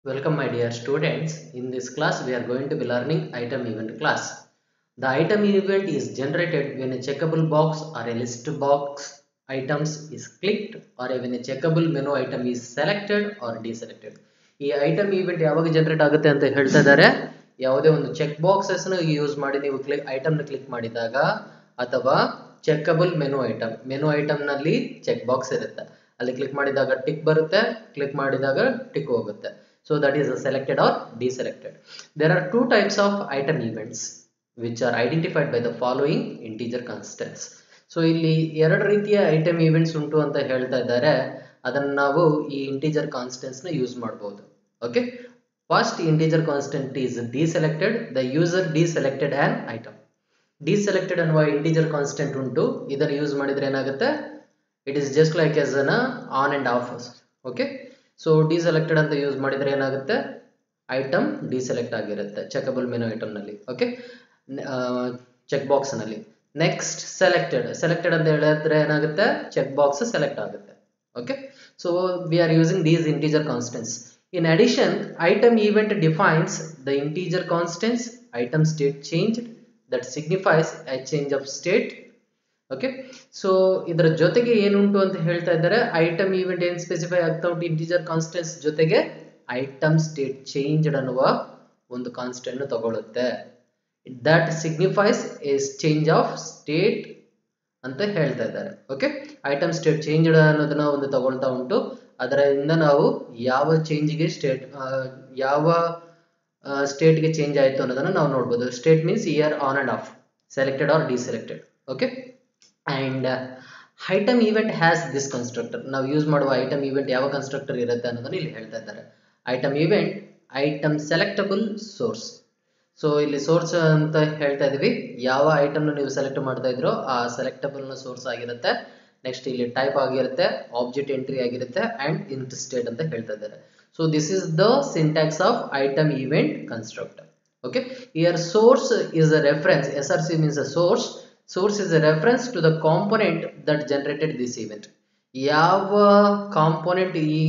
Welcome my dear students. In this class we are going to be learning item event class. The item event is generated when a checkable box or a list box items is clicked or when a checkable menu item is selected or deselected. ಈ item event ಯಾವಾಗ generate ಆಗುತ್ತೆ ಅಂತ ಹೇಳ್ತಾ ಇದ್ದಾರೆ ಯಾವುದೇ ಒಂದು check boxes use ಮಾಡಿ ನೀವು ಕ್ಲಿಕ್ ಐಟಮ್ ನ ಕ್ಲಿಕ್ ಮಾಡಿದಾಗ ಅಥವಾ checkable menu item menu item ನಲ್ಲಿ ಚೆಕ್ ಬಾಕ್ಸ್ ಇರುತ್ತೆ ಅಲ್ಲಿ ಕ್ಲಿಕ್ ಮಾಡಿದಾಗ ಟಿಕ್ ಬರುತ್ತೆ ಕ್ಲಿಕ್ ಮಾಡಿದಾಗ ಟಿಕ್ ಹೋಗುತ್ತೆ so that is selected or deselected there are two types of item events which are identified by the following integer constants so ಇಲ್ಲಿ ಎರಡು ರೀತಿಯ ಐಟಮ್ ಇವೆಂಟ್ಸ್ ಉಂಟು ಅಂತ ಹೇಳ್ತಾ ಇದ್ದಾರೆ ಅದನ್ನು ನಾವು ಈ ಇಂಟೀಜರ್ ಕಾನ್ಸ್ಟೆಂಟ್ಸ್ ನ ಯೂಸ್ ಮಾಡಬಹುದು okay first integer constant is deselected the user deselected on item deselected ಅನ್ನುವ ಇಂಟೀಜರ್ ಕಾನ್ಸ್ಟೆಂಟ್ ಉಂಟು ಇದನ್ನು ಯೂಸ್ ಮಾಡಿದ್ರೆ ಏನಾಗುತ್ತೆ it is just like as an on and off okay so deselected ಅಂತ ಯೂಸ್ ಮಾಡಿದ್ರೆ ಏನಾಗುತ್ತೆ ಐಟಮ್ ಡಿಸೆಲೆಕ್ಟ್ ಆಗಿರುತ್ತೆ ಚೆಕಬಲ್ ಮೆನು ಐಟಮ್ನಲ್ಲಿ ಓಕೆ ಚೆಕ್ ಬಾಕ್ಸ್ನಲ್ಲಿ ನೆಕ್ಸ್ಟ್ ಸೆಲೆಕ್ಟೆಡ್ ಸೆಲೆಕ್ಟೆಡ್ ಅಂತ ಹೇಳಿದ್ರೆ ಏನಾಗುತ್ತೆ ಚೆಕ್ ಬಾಕ್ಸ್ ಸೆಲೆಕ್ಟ್ ಆಗುತ್ತೆ okay so we are using these integer constants in addition item event defines the integer constants item state changed that signifies a change of state okay so ಇದರ ಜೊತೆಗೆ ಏನುಂಟು ಅಂತ ಹೇಳ್ತಾ ಇದ್ದಾರೆ ಐಟಮ್ ಈವೆಂಟ್ ಏನು specify ಆಗ್ತಾ ಉಂಟು ಇಂಟೀಜರ್ ಕಾನ್ಸ್ಟೆಂಟ್ಸ್ ಜೊತೆಗೆ ಐಟಮ್ ಸ್ಟೇಟ್ ಚೇಂಜ್ಡ್ ಅನ್ನುವ ಒಂದು ಕಾನ್ಸ್ಟೆಂಟ್ ತಗೊಳುತ್ತೆ that signifies as change of state ಅಂತ ಹೇಳ್ತಾ ಇದ್ದಾರೆ ಓಕೆ ಐಟಮ್ ಸ್ಟೇಟ್ ಚೇಂಜ್ಡ್ ಅನ್ನೋದನ್ನ ಒಂದು ತಗೊಳ್ತಾ ಉಂಟು ಅದರಿಂದ ನಾವು ಯಾವ ಚೇಂಜ್ಗೆ ಸ್ಟೇಟ್ ಯಾವ ಸ್ಟೇಟ್ಗೆ ಚೇಂಜ್ ಆಯಿತು ಅನ್ನೋದನ್ನ ನಾವು ನೋಡ್ಬೋದು state means here on and off selected or deselected okay and item event has this constructor ನಾವು ಯೂಸ್ ಮಾಡುವ ಐಟಮ್ ಈವೆಂಟ್ ಯಾವ ಕನ್ಸ್ಟ್ರಕ್ಟರ್ ಇರುತ್ತೆ ಅನ್ನೋದನ್ನ ಇಲ್ಲಿ ಹೇಳ್ತಾ ಇದ್ದಾರೆ item event item selectable source so ಇಲ್ಲಿ ಸೋರ್ಸ್ ಅಂತ ಹೇಳ್ತಾ ಇದೀವಿ ಯಾವ ಐಟಮ್ನ ನೀವು ಸೆಲೆಕ್ಟ್ ಮಾಡ್ತಾ ಇದ್ರೋ ಆ ಸೆಲೆಕ್ಟಬಲ್ನ ಸೋರ್ಸ್ ಆಗಿರುತ್ತೆ ನೆಕ್ಸ್ಟ್ ಇಲ್ಲಿ ಟೈಪ್ ಆಗಿರುತ್ತೆ ಆಬ್ಜೆಕ್ಟ್ ಎಂಟ್ರಿ ಆಗಿರುತ್ತೆ ಅಂಡ್ ಇಂಟ್ ಸ್ಟೇಟ್ ಅಂತ ಹೇಳ್ತಾ ಇದ್ದಾರೆ so this is the syntax of item event constructor okay here source is a reference S R C means a source source is a reference to the component that generated this event ಯಾವ component ಈ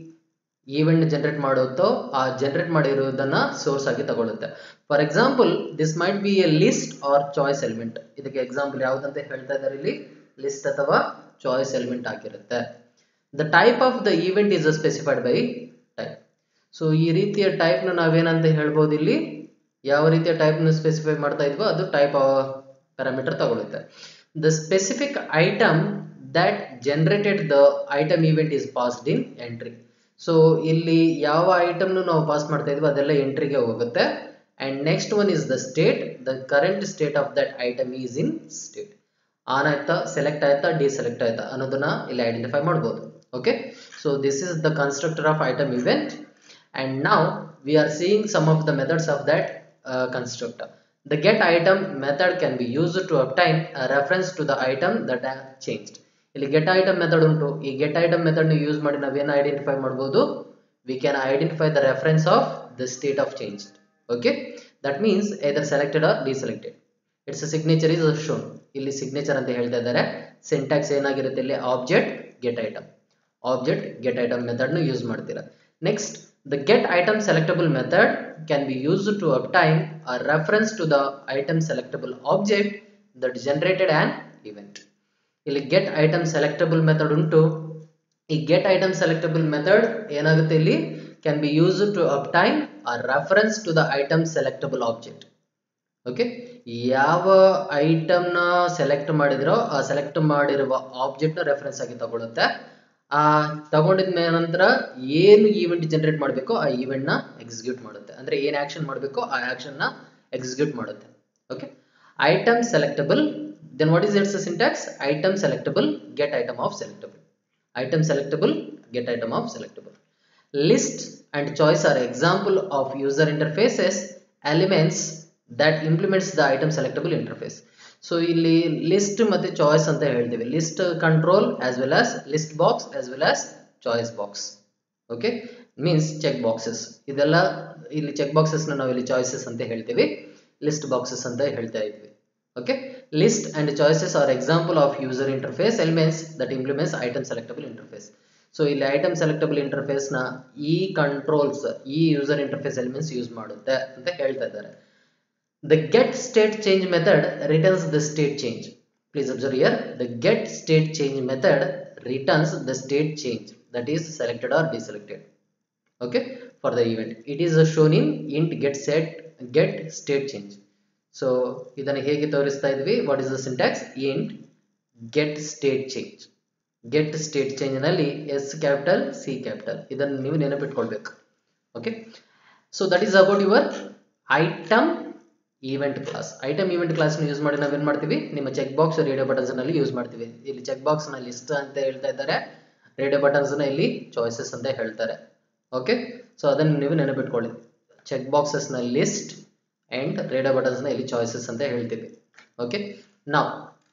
event generate ಮಾಡುತ್ತೋ ಆ generate ಮಾಡಿರೋದನ್ನ source ಆಗಿ ತಗೊಳುತ್ತೆ for example this might be a list or choice element ಇದಕ್ಕೆ example ಯಾವುದಂತ ಹೇಳ್ತಾ ಇದ್ದಾರೆ ಇಲ್ಲಿ ಲಿಸ್ಟ್ ಅಥವಾ ಚಾಯ್ಸ್ ಎಲಿಮೆಂಟ್ ಆಗಿರುತ್ತೆ the type of the event is specified by type so ಈ ರೀತಿಯ ಟೈಪ್ನ ನಾವೇನಂತ ಹೇಳ್ಬೋದು ಇಲ್ಲಿ ಯಾವ ರೀತಿಯ ಟೈಪ್ನ ಸ್ಪೆಸಿಫೈ ಮಾಡ್ತಾ ಇದ್ವೋ ಅದು ಟೈಪ್ ಪ್ಯಾರಾಮೀಟರ್ ತಗೊಳುತ್ತೆ the specific item that generated the item event is passed in entry so ಇಲ್ಲಿ ಯಾವ ಐಟಮ್ನು ನಾವು ಪಾಸ್ ಮಾಡ್ತಾ ಇದ್ವಿ ಅದೆಲ್ಲ ಎಂಟ್ರಿಗೆ ಹೋಗುತ್ತೆ and next one is the state the current state of that item is in state on ಆಯ್ತಾ ಸೆಲೆಕ್ಟ್ ಆಯ್ತಾ ಡಿಸೆಲೆಕ್ಟ್ ಆಯ್ತಾ ಅನ್ನೋದನ್ನ ಇಲ್ಲಿ ಐಡೆಂಟಿಫೈ ಮಾಡ್ಬೋದು okay so this is the constructor of item event and ನಾವು we are seeing some of the methods of that constructor The get item method can be used to obtain a reference to the item that has changed. ಇಲ್ಲಿ get item method ಉಂಟು ಈ get item method use ಮಾಡಿ ನಾವೇನು identify ಮಾಡ್ಬೋದು we can identify the reference of the state of change okay that means either selected or deselected its signature is shown ಇಲ್ಲಿ signature ಅಂತ ಹೇಳ್ತಾ ಇದ್ದಾರೆ ಸಿಂಟ್ಯಾಕ್ಸ್ ಏನಾಗಿರುತ್ತೆ ಇಲ್ಲಿ object get item object get item ಮೆಥಡ್ನ ಯೂಸ್ ಮಾಡ್ತೀರಾ next The get item selectable method can be used to obtain a reference to the item selectable object that generated an event. ಇಲ್ಲಿ get item selectable method ಉಂಟು ಈ get item selectable method ಏನಾಗುತ್ತೆ ಇಲ್ಲಿ can be used to obtain a reference to the item selectable object. Okay ಯಾವ ಐಟಮ್ನ select ಮಾಡಿದಿರೋ ಆ select ಮಾಡಿರುವ ಆಬ್ಜೆಕ್ಟ್ನ reference ಆಗಿ ತಗೊಳುತ್ತೆ ಆ ತಗೊಂಡಿದ ನಂತರ ಏನು ಈವೆಂಟ್ ಜನರೇಟ್ ಮಾಡಬೇಕೋ ಆ ಈವೆಂಟ್ನ ಎಕ್ಸಿಕ್ಯೂಟ್ ಮಾಡುತ್ತೆ ಅಂದ್ರೆ ಏನು ಆಕ್ಷನ್ ಮಾಡಬೇಕೋ ಆ ಆಕ್ಷನ್ನ ಎಕ್ಸಿಕ್ಯೂಟ್ ಮಾಡುತ್ತೆ okay item selectable then what is its syntax item selectable get item of selectable item selectable get item of selectable list and choice are example of user interfaces elements that implements the item selectable interface so ಇಲ್ಲಿ list ಮತ್ತೆ choice ಅಂತ ಹೇಳ್ತೀವಿ list control as well as list box as well as choice box okay means check boxes ಇದೆಲ್ಲ ಇಲ್ಲಿ check boxes ನಾವು ಇಲ್ಲಿ choices ಅಂತ ಹೇಳ್ತೀವಿ ಲಿಸ್ಟ್ ಬಾಕ್ಸಸ್ ಅಂತ ಹೇಳ್ತಾ ಇದ್ವಿ okay list and choices are example of user interface elements that implements item selectable interface so ಇಲ್ಲಿ ಐಟಮ್ ಸೆಲೆಕ್ಟಬಲ್ ಇಂಟರ್ಫೇಸ್ ನ ಈ ಕಂಟ್ರೋಲ್ಸ್ ಈ ಯೂಸರ್ ಇಂಟರ್ಫೇಸ್ ಎಲಿಮೆಂಟ್ಸ್ ಯೂಸ್ ಮಾಡುತ್ತೆ ಅಂತ ಹೇಳ್ತಾ ಇದ್ದಾರೆ The get state change method returns the state change. Please observe here, the get state change method returns the state change that is selected or deselected. Okay, for the event. It is shown in int get set get state change. So, ಇದನ್ನು ಹೇಗೆ ತೋರಿಸ್ತಾ ಇದ್ವಿ what is the syntax int get state change get state change ನಲ್ಲಿ S capital C capital ಇದನ್ನು ನೀವು ನೆನಪಿಟ್ಕೊಳ್ಬೇಕು okay so that is about your item event class item event class use ಮಾಡಿ ನಾವೇನ್ ಮಾಡ್ತೀವಿ ನಿಮ್ಮ ಚೆಕ್ ಬಾಕ್ಸ್ ರೇಡಿಯೋ ಬಟನ್ಸ್ ನಲ್ಲಿ use ಮಾಡ್ತೀವಿ ಇಲ್ಲಿ ಚೆಕ್ ಬಾಕ್ಸ್ ನ ಲಿಸ್ಟ್ ಅಂತ ಹೇಳ್ತಾ ಇದ್ದಾರೆ ರೇಡಿಯೋ ಬಟನ್ಸ್ ನ ಇಲ್ಲಿ ಚಾಯ್ಸಸ್ ಅಂತ ಹೇಳ್ತಾರೆ ಓಕೆ ಸೊ ಅದನ್ನು ನೀವು ನೆನಪಿಟ್ಕೊಳ್ಳಿ ಚೆಕ್ ಬಾಕ್ಸಸ್ ನ ಲಿಸ್ಟ್ ಅಂಡ್ ರೇಡಿಯೋ ಬಟನ್ಸ್ ನ ಇಲ್ಲಿ ಚಾಯ್ಸಸ್ ಅಂತ ಹೇಳ್ತೀವಿ ಓಕೆ ನಾವು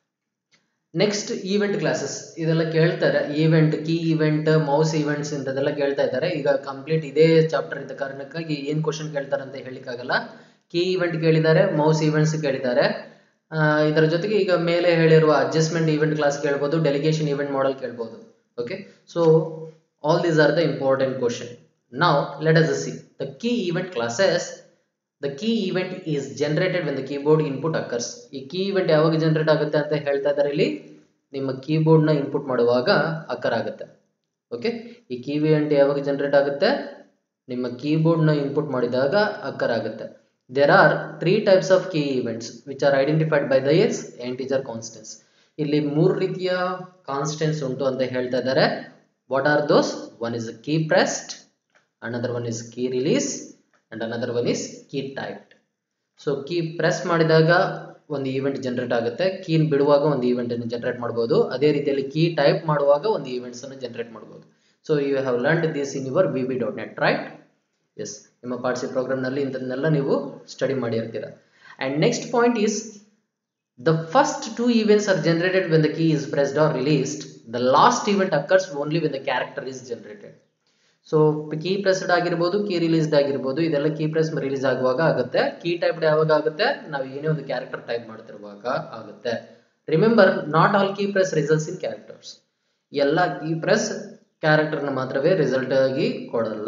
ನೆಕ್ಸ್ಟ್ ಈವೆಂಟ್ ಕ್ಲಾಸಸ್ ಇದೆಲ್ಲ ಕೇಳ್ತಾರೆ event key event mouse events ಇಂಥದ್ದೆಲ್ಲ ಕೇಳ್ತಾ ಇದ್ದಾರೆ ಈಗ ಕಂಪ್ಲೀಟ್ ಇದೇ ಚಾಪ್ಟರ್ ಇದ್ದ ಕಾರಣಕ್ಕಾಗಿ ಏನ್ ಕ್ವಶನ್ ಕೇಳ್ತಾರೆ ಅಂತ ಹೇಳಿಕ್ಕಾಗಲ್ಲ ಕೀ ಈವೆಂಟ್ ಕೇಳಿದ್ದಾರೆ ಮೌಸ್ ಈವೆಂಟ್ಸ್ ಕೇಳಿದ್ದಾರೆ ಇದರ ಜೊತೆಗೆ ಈಗ ಮೇಲೆ ಹೇಳಿರುವ ಅಡ್ಜಸ್ಟ್ಮೆಂಟ್ ಈವೆಂಟ್ ಕ್ಲಾಸ್ ಕೇಳ್ಬೋದು ಡೆಲಿಗೇಷನ್ ಈವೆಂಟ್ ಮಾಡೆಲ್ ಕೇಳ್ಬೋದು okay so all these are the important question ನಾವು let us see the key event classes the key event is generated when the keyboard input occurs ಈ key event ಯಾವಾಗ generate ಆಗುತ್ತೆ ಅಂತ ಹೇಳ್ತಾ ಇದ್ದಾರೆ ಇಲ್ಲಿ ನಿಮ್ಮ ಕೀಬೋರ್ಡ್ ನ ಇನ್ಪುಟ್ ಮಾಡುವಾಗ ಅಕ್ಕರ್ ಆಗುತ್ತೆ ಓಕೆ ಈ ಕೀ ಈವೆಂಟ್ ಯಾವಾಗ ಜನರೇಟ್ ಆಗುತ್ತೆ ನಿಮ್ಮ ಕೀಬೋರ್ಡ್ ನ ಇನ್ಪುಟ್ ಮಾಡಿದಾಗ ಅಕ್ಕರ್ ಆಗುತ್ತೆ there are three types of key events which are identified by the s integer constants ಇಲ್ಲಿ ಮೂರು ರೀತಿಯ ಕಾನ್ಸ್ಟೆಂಟ್ಸ್ ಉಂಟು ಅಂತ ಹೇಳ್ತಾ ಇದ್ದಾರೆ what are those one is key pressed another one is key release and another one is key typed so key press ಮಾಡಿದಾಗ ಒಂದು event generate ಆಗುತ್ತೆ ಕೀನ್ ಬಿಡುವಾಗ ಒಂದು ಈವೆಂಟ್ ಅನ್ನು ಜನರೇಟ್ ಮಾಡಬಹುದು ಅದೇ ರೀತಿಯಲ್ಲಿ ಕೀ ಟೈಪ್ ಮಾಡುವಾಗ ಒಂದು ಈವೆಂಟ್ಸ್ ಅನ್ನು ಜನರೇಟ್ ಮಾಡಬಹುದು so you have learn this in your B B dot net right yes ನಿಮ್ಮ ಪಾರ್ಟ್ಸಿ ಪ್ರೋಗ್ರಾಮ್ನಲ್ಲಿ ಇಂಥದನ್ನೆಲ್ಲ ನೀವು ಸ್ಟಡಿ ಮಾಡಿರ್ತೀರ and next point is the first two events are generated when the key is pressed or released the last event occurs only when the character is generated so key pressed ಆಗಿರ್ಬೋದು key released ಆಗಿರ್ಬೋದು ಇದೆಲ್ಲ key press release ಆಗುವಾಗ ಆಗುತ್ತೆ key typed ಯಾವಾಗ ಆಗುತ್ತೆ ನಾವು ಏನೇ ಒಂದು ಕ್ಯಾರೆಕ್ಟರ್ ಟೈಪ್ ಮಾಡ್ತಿರುವಾಗ ಆಗುತ್ತೆ remember not all key press results in characters ಎಲ್ಲ ಕೀ ಪ್ರೆಸ್ ಕ್ಯಾರೆಕ್ಟರ್ನ ಮಾತ್ರವೇ ರಿಸಲ್ಟ್ ಆಗಿ ಕೊಡಲ್ಲ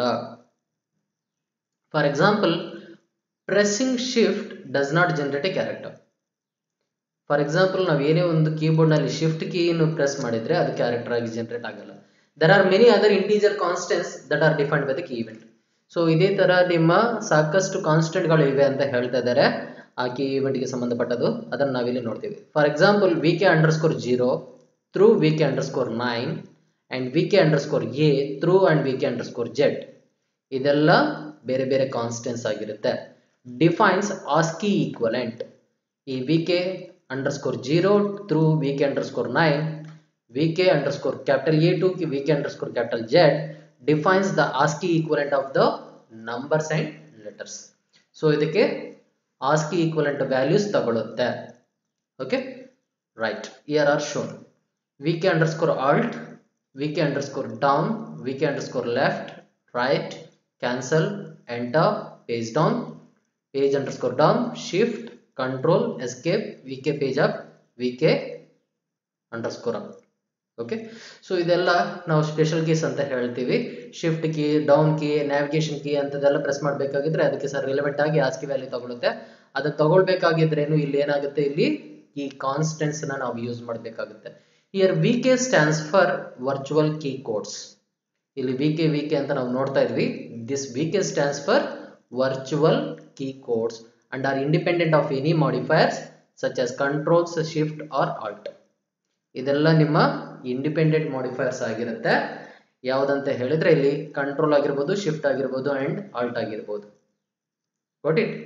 for example pressing shift does not generate a character for example ನಾವು ಏನೇ ಒಂದು ಕೀಬೋರ್ಡ್ನಲ್ಲಿ ಶಿಫ್ಟ್ ಕೀಯನ್ನು ಪ್ರೆಸ್ ಮಾಡಿದ್ರೆ ಅದು ಕ್ಯಾರೆಕ್ಟರ್ ಆಗಿ ಜನರೇಟ್ ಆಗಲ್ಲ there are many other integer constants that are defined by the key event so ಇದೇ ತರ ನಿಮ್ಮ ಸಾಕಷ್ಟು ಕಾನ್ಸ್ಟೆಂಟ್ಗಳು ಇವೆ ಅಂತ ಹೇಳ್ತಾ ಇದ್ದಾರೆ ಆ ಕೀ ಇವೆಂಟ್ಗೆ ಸಂಬಂಧಪಟ್ಟದು ಅದನ್ನು ನಾವಿಲ್ಲಿ ನೋಡ್ತೀವಿ for example V K underscore zero through V K underscore nine and V K underscore A through and V K underscore Z ಇದೆಲ್ಲ ಬೇರೆ ಬೇರೆ ಕಾನ್ಸ್ಟೆಂಟ್ಸ್ ಆಗಿರುತ್ತೆ ಡಿಫೈನ್ಸ್ ಆಸ್ಕಿ ಈಕ್ವಲೆಂಟ್ ಈ V K underscore zero through V K underscore nine V K underscore capital A to V K underscore capital Z defines the ASCII equivalent of the numbers and letters so ಇದಕ್ಕೆ ASCII equivalent values ತಗೊಳುತ್ತೆ okay right here are shown V K underscore alt V K underscore down V K underscore left right cancel enter page down page underscore down shift control escape vk page up vk underscore up okay so ಇದೆಲ್ಲ ನಾವು special keys ಅಂತ ಹೇಳ್ತೀವಿ shift key down key navigation key ಅಂತದೆಲ್ಲ press ಮಾಡಬೇಕಾಗಿದ್ರೆ ಅದಕ್ಕೆ sir relevant ಆಗಿ ASCII value ತಗೊಳುತ್ತೆ ಅದನ್ನ ತಗೊಳ್ಬೇಕಾಗಿದ್ರೇನು ಇಲ್ಲಿ ಏನಾಗುತ್ತೆ ಇಲ್ಲಿ ಈ ಕಾನ್ಸ್ಟೆಂಟ್ಸ್ ನ ನಾವು ಯೂಸ್ ಮಾಡಬೇಕಾಗುತ್ತೆ here V K stands for virtual key codes ಇಲ್ಲಿ ವಿ ಕೆ ವಿ ಕೆ ಅಂತ ನಾವು ನೋಡ್ತಾ ಇದ್ವಿ this V K stands for virtual key codes and are independent of any modifiers such as controls shift or alt ಇದೆಲ್ಲ ನಿಮ್ಮ independent ಮಾಡಿಫೈರ್ಸ್ ಆಗಿರುತ್ತೆ ಯಾವುದಂತ ಹೇಳಿದ್ರೆ ಇಲ್ಲಿ ಕಂಟ್ರೋಲ್ ಆಗಿರ್ಬೋದು ಶಿಫ್ಟ್ ಆಗಿರ್ಬೋದು ಅಂಡ್ ಆಲ್ಟ್ ಆಗಿರ್ಬೋದು got it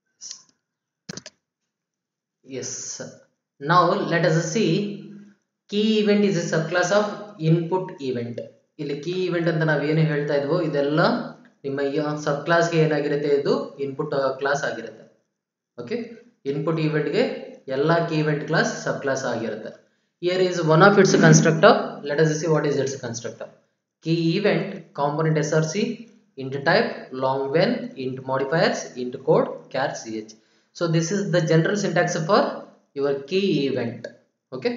yes now let us see key event is a subclass of input event ಇಲ್ಲಿ ಕೀ ಇವೆಂಟ್ ಅಂತ ನಾವೇನು ಹೇಳ್ತಾ ಇದ್ವೋ ಇದೆಲ್ಲ ನಿಮ್ಮ ಈ ಸಬ್ ಕ್ಲಾಸ್ಗೆ ಏನಾಗಿರುತ್ತೆ ಇದು ಇನ್ಪುಟ್ ಕ್ಲಾಸ್ ಆಗಿರುತ್ತೆ ಓಕೆ ಇನ್ಪುಟ್ ಇವೆಂಟ್ಗೆ ಎಲ್ಲ key event class subclass ಆಗಿರುತ್ತೆ here is one of its constructor let us see what is its constructor key event component src int type long when int modifiers int code char ch so this is the general syntax for your key event okay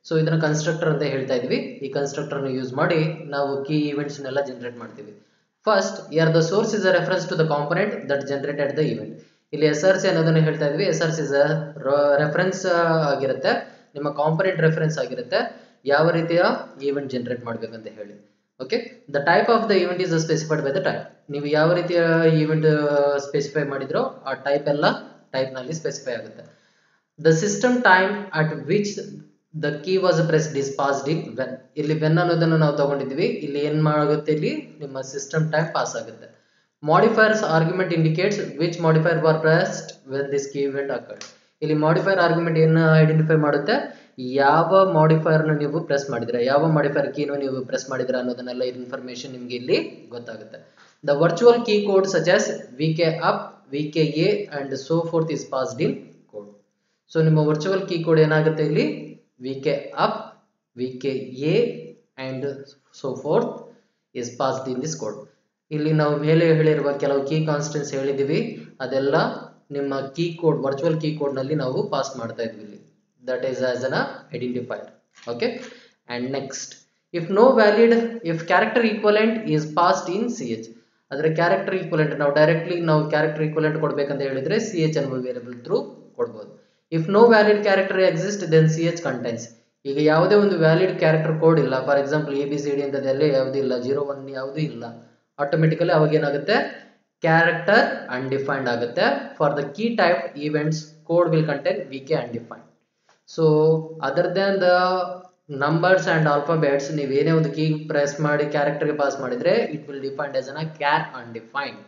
so ಇದನ್ನ constructor ಅಂತ ಹೇಳ್ತಾ ಇದ್ವಿ ಈ ಕನ್ಸ್ಟ್ರಕ್ಟರ್ನ use ಮಾಡಿ ನಾವು key ಈವೆಂಟ್ಸ್ನೆಲ್ಲ generate ಮಾಡ್ತೀವಿ first here the source is a reference to the component that generated the event ಇಲ್ಲಿ ಎಸ್ ಆರ್ ಸಿ ಅನ್ನೋದನ್ನ ಹೇಳ್ತಾ ಇದ್ವಿ S R C is reference ಆಗಿರುತ್ತೆ ನಿಮ್ಮ ಕಾಂಪೊನೆಂಟ್ ರೆಫರೆನ್ಸ್ ಆಗಿರುತ್ತೆ ಯಾವ ರೀತಿಯ ಈವೆಂಟ್ ಜನರೇಟ್ ಮಾಡ್ಬೇಕಂತ ಹೇಳಿ okay the type of the event is specified by the type ನೀವು ಯಾವ ರೀತಿಯ ಈವೆಂಟ್ ಸ್ಪೆಸಿಫೈ ಮಾಡಿದ್ರೋ ಆ ಟೈಪ್ ಎಲ್ಲ ಟೈಪ್ ನಲ್ಲಿ ಸ್ಪೆಸಿಫೈ ಆಗುತ್ತೆ the system time at which the key was pressed is passed in when ಇಲ್ಲಿ ವೆನ್ ಅನ್ನೋದನ್ನು ನಾವು ತಗೊಂಡಿದ್ವಿ ಇಲ್ಲಿ ಏನ್ ಮಾಡುತ್ತೆ ಇಲ್ಲಿ ನಿಮ್ಮ ಸಿಸ್ಟಮ್ ಟೈಮ್ ಪಾಸ್ ಆಗುತ್ತೆ modifiers argument indicates which modifier were pressed when this key event occurred ಇಲ್ಲಿ ಮಾಡಿಫೈರ್ ಆರ್ಗ್ಯುಮೆಂಟ್ ಏನು ಐಡೆಂಟಿಫೈ ಮಾಡುತ್ತೆ ಯಾವ ಮಾಡಿಫೈರ್ ನ ನೀವು ಪ್ರೆಸ್ ಮಾಡಿದ್ರೆ ಯಾವ ಮಾಡಿಫೈರ್ ಕೀನು ನೀವು ಪ್ರೆಸ್ ಮಾಡಿದ್ರೆ ಅನ್ನೋದನ್ನೆಲ್ಲ ಇನ್ಫಾರ್ಮೇಶನ್ ನಿಮ್ಗೆ ಇಲ್ಲಿ ಗೊತ್ತಾಗುತ್ತೆ the virtual key code such as V K up V K A and so forth is passed in code so ನಿಮ್ಮ ವರ್ಚುವಲ್ ಕೀ ಕೋಡ್ ಏನಾಗುತ್ತೆ ಇಲ್ಲಿ V K up V K A and so forth is passed in this code ಇಲ್ಲಿ ನಾವು ಮೇಲೆ ಹೇಳಿರುವ ಕೆಲವು key constants ಹೇಳಿದೀವಿ ಅದೆಲ್ಲ ನಿಮ್ಮ key code virtual key code ನಲ್ಲಿ ನಾವು ಪಾಸ್ ಮಾಡ್ತಾ ಇದ್ವಿ ಇಲ್ಲಿ that is as an identifier okay and next if no valid if character equivalent is passed in C H ಆದರೆ ಕ್ಯಾರೆಕ್ಟರ್ ಈಕ್ವಲೆಂಟ್ ನಾವು ಡೈರೆಕ್ಟ್ಲಿ ನಾವು ಕ್ಯಾರೆಕ್ಟರ್ ಈಕ್ವಲೆಂಟ್ ಕೊಡ್ಬೇಕಂತ ಹೇಳಿದ್ರೆ ಸಿ ಎಚ್ ಅನ್ನುವ ವೇರಿಯಬಲ್ ಥ್ರೂ ಕೊಡ್ಬೋದು if no valid character exist then C H contains ಈಗ ಯಾವುದೇ ಒಂದು ವ್ಯಾಲಿಡ್ ಕ್ಯಾರೆಕ್ಟರ್ ಕೋಡ್ ಇಲ್ಲ for example A B C D ಅಂತದೆಲ್ಲ ಯಾವುದೂ ಇಲ್ಲ ಜೀರೋ ಒನ್ ಯಾವುದೂ ಇಲ್ಲ ಆಟೋಮೆಟಿಕಲಿ ಅವಾಗ ಏನಾಗುತ್ತೆ ಕ್ಯಾರೆಕ್ಟರ್ ಅನ್ಡಿಫೈನ್ಡ್ ಆಗುತ್ತೆ for the key type events code will contain V K undefined so other then the numbers and alphabets ನೀವು ಏನೇ ಒಂದು ಕೀ ಪ್ರೆಸ್ ಮಾಡಿ ಕ್ಯಾರೆಕ್ಟರ್ಗೆ ಪಾಸ್ ಮಾಡಿದ್ರೆ it will defined as an char undefined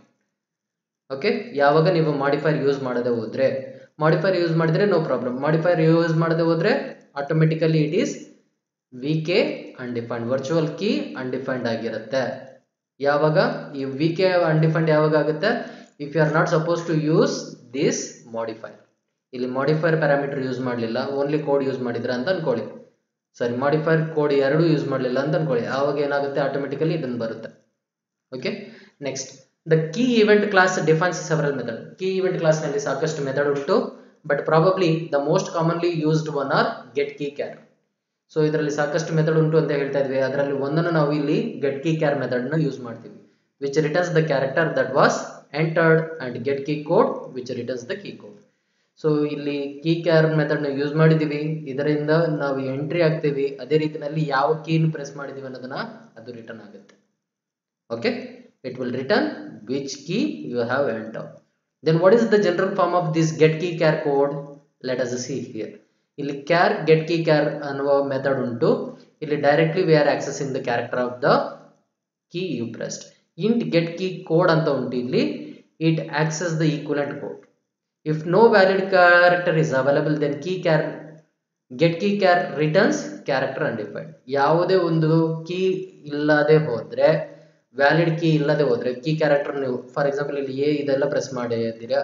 okay ಯಾವಾಗ ನೀವು modifier use ಮಾಡದೆ ಹೋದ್ರೆ ಮಾಡಿಫೈರ್ ಯೂಸ್ ಮಾಡಿದ್ರೆ ನೋ ಪ್ರಾಬ್ಲಮ್ ಮಾಡಿಫೈರ್ ಯೂಸ್ ಮಾಡದೆ ಹೋದ್ರೆ automatically it is V K undefined virtual key undefined ಆಗಿರುತ್ತೆ ಯಾವಾಗ ಈ ವಿ ಕೆ ಅನ್ಡಿಫೈನ್ಡ್ ಯಾವಾಗ ಆಗುತ್ತೆ if you are not suppose to use this modifier ಇಲ್ಲಿ ಮಾಡಿಫೈರ್ ಪ್ಯಾರಾಮೀಟರ್ ಯೂಸ್ ಮಾಡಲಿಲ್ಲ ಓನ್ಲಿ ಕೋಡ್ ಯೂಸ್ ಮಾಡಿದ್ರ ಅಂತ ಅನ್ಕೊಳ್ಳಿ ಸರಿ ಮಾಡಿಫೈರ್ ಕೋಡ್ ಎರಡು ಯೂಸ್ ಮಾಡಲಿಲ್ಲ ಅಂತ ಅನ್ಕೊಳ್ಳಿ ಆವಾಗ ಏನಾಗುತ್ತೆ ಆಟೋಮೆಟಿಕಲಿ ಇದನ್ನು ಬರುತ್ತೆ okay next the key event class defines several method key event class ನಲ್ಲಿ ಸಾಕಷ್ಟು ಮೆಥಡ್ ಉಂಟು but probably the most commonly used one are get key char so ಇದರಲ್ಲಿ ಸಾಕಷ್ಟು ಮೆಥಡ್ ಉಂಟು ಅಂತ ಹೇಳ್ತಾ ಇದ್ವಿ ಅದರಲ್ಲಿ ಒಂದನ್ನು ನಾವು ಇಲ್ಲಿ ಗೆಟ್ ಕೀ ಕ್ಯಾರ್ ಮೆಥಡ್ ನ ಯೂಸ್ ಮಾಡ್ತೀವಿ which returns the character that was entered and get key code which returns the key code so ಇಲ್ಲಿ ಕೀ ಕ್ಯಾರ್ ಮೆಥಡ್ ನ ಯೂಸ್ ಮಾಡಿದೀವಿ ಇದರಿಂದ ನಾವು ಎಂಟ್ರಿ ಆಗ್ತೀವಿ ಅದೇ ರೀತಿಯಲ್ಲಿ ಯಾವ ಕೀನ್ ಪ್ರೆಸ್ ಮಾಡಿದೀವಿ ಅನ್ನೋದನ್ನ ಅದು ರಿಟರ್ನ್ ಆಗುತ್ತೆ okay it will return which key you have entered. Then what is the general form of this get key char code? Let us see here. ಇಲ್ಲಿ ಕ್ಯಾರ್ ಗೆಟ್ ಕೀ ಕ್ಯಾರ್ ಅನ್ನುವ method ಉಂಟು ಇಲ್ಲಿ directly we are accessing the character of the key you pressed int get key code ಅಂತ ಉಂಟು ಇಲ್ಲಿ it access the equivalent code if no valid character is available then key char get key char returns character undefined ಯಾವುದೇ ಒಂದು key ಇಲ್ಲದೆ ಹೋದ್ರೆ valid key ಇಲ್ಲದೆ ಹೋದ್ರೆ key character ನೀವು ಫಾರ್ ಎಕ್ಸಾಂಪಲ್ ಇಲ್ಲಿ ಎ ಇದೆಲ್ಲ ಪ್ರೆಸ್ ಮಾಡಿದ್ದೀರಾ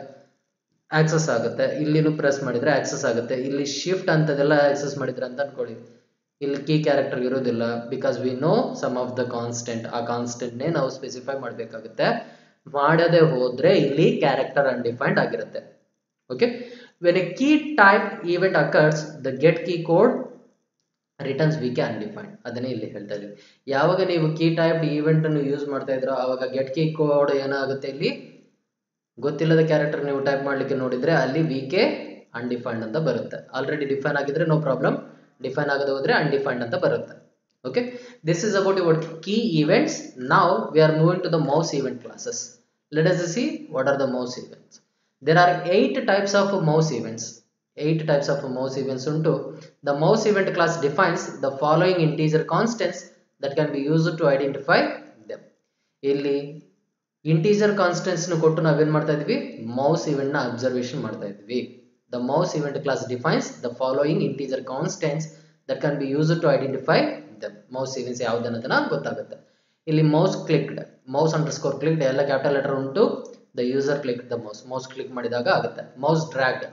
ಆಕ್ಸಸ್ ಆಗುತ್ತೆ ಇಲ್ಲಿನೂ ಪ್ರೆಸ್ ಮಾಡಿದ್ರೆ ಆಕ್ಸಸ್ ಆಗುತ್ತೆ ಇಲ್ಲಿ ಶಿಫ್ಟ್ ಅಂತದೆಲ್ಲ ಆಕ್ಸಸ್ ಮಾಡಿದ್ರೆ ಅಂತ ಅನ್ಕೊಳ್ಳಿ ಇಲ್ಲಿ ಕೀ ಕ್ಯಾರೆಕ್ಟರ್ ಇರೋದಿಲ್ಲ because we know some of the constant ಆ ಕಾನ್ಸ್ಟೆಂಟ್ನೇ ನಾವು ಸ್ಪೆಸಿಫೈ ಮಾಡಬೇಕಾಗುತ್ತೆ ಮಾಡದೆ ಹೋದ್ರೆ ಇಲ್ಲಿ ಕ್ಯಾರೆಕ್ಟರ್ ಅನ್ಡಿಫೈನ್ಡ್ ಆಗಿರುತ್ತೆ okay when a key type event occurs the get key code returns V K undefined ಅದನ್ನೇ ಇಲ್ಲಿ ಹೇಳ್ತಾ ಇದೀವಿ ಯಾವಾಗ ನೀವು ಕೀ ಟೈಪ್ ಈವೆಂಟ್ ಅನ್ನು ಯೂಸ್ ಮಾಡ್ತಾ ಇದ್ರೋ ಆವಾಗ ಗೆಟ್ ಕೀ ಕೋಡ್ ಏನಾಗುತ್ತೆ ಇಲ್ಲಿ ಗೊತ್ತಿಲ್ಲದ ಕ್ಯಾರೆಕ್ಟರ್ ನೀವು ಟೈಪ್ ಮಾಡ್ಲಿಕ್ಕೆ ನೋಡಿದ್ರೆ ಅಲ್ಲಿ ವಿ ಕೆ ಅನ್ಡಿಫೈನ್ಡ್ ಅಂತ ಬರುತ್ತೆ ಆಲ್ರೆಡಿ ಡಿಫೈನ್ ಆಗಿದ್ರೆ ನೋ ಪ್ರಾಬ್ಲಮ್ ಡಿಫೈನ್ ಆಗದೆ ಹೋದ್ರೆ ಅನ್ಡಿಫೈನ್ಡ್ ಅಂತ ಬರುತ್ತೆ okay this is about your key events ನಾವು we are moving to the mouse event classes let us see what are the mouse events there are eight types of mouse events eight types of mouse events unto the mouse event class defines the following integer constants that can be used to identify them ಇಲ್ಲಿ integer constants ಕೊಟ್ಟು ನಾವೇನ್ ಮಾಡ್ತಾ ಇದ್ವಿ mouse event ನ observation ಮಾಡ್ತಾ ಇದ್ವಿ the mouse event class defines the following integer constants that can be use to identify the mouse events ಯಾವ್ದನ್ನೋದನ್ನ ಗೊತ್ತಾಗುತ್ತೆ ಇಲ್ಲಿ mouse clicked mouse underscore clicked ಎಲ್ಲ ಕ್ಯಾಪಿಟಲ್ ಲೆಟರ್ ಉಂಟು the user click the mouse mouse click ಮಾಡಿದಾಗ ಆಗುತ್ತೆ mouse drag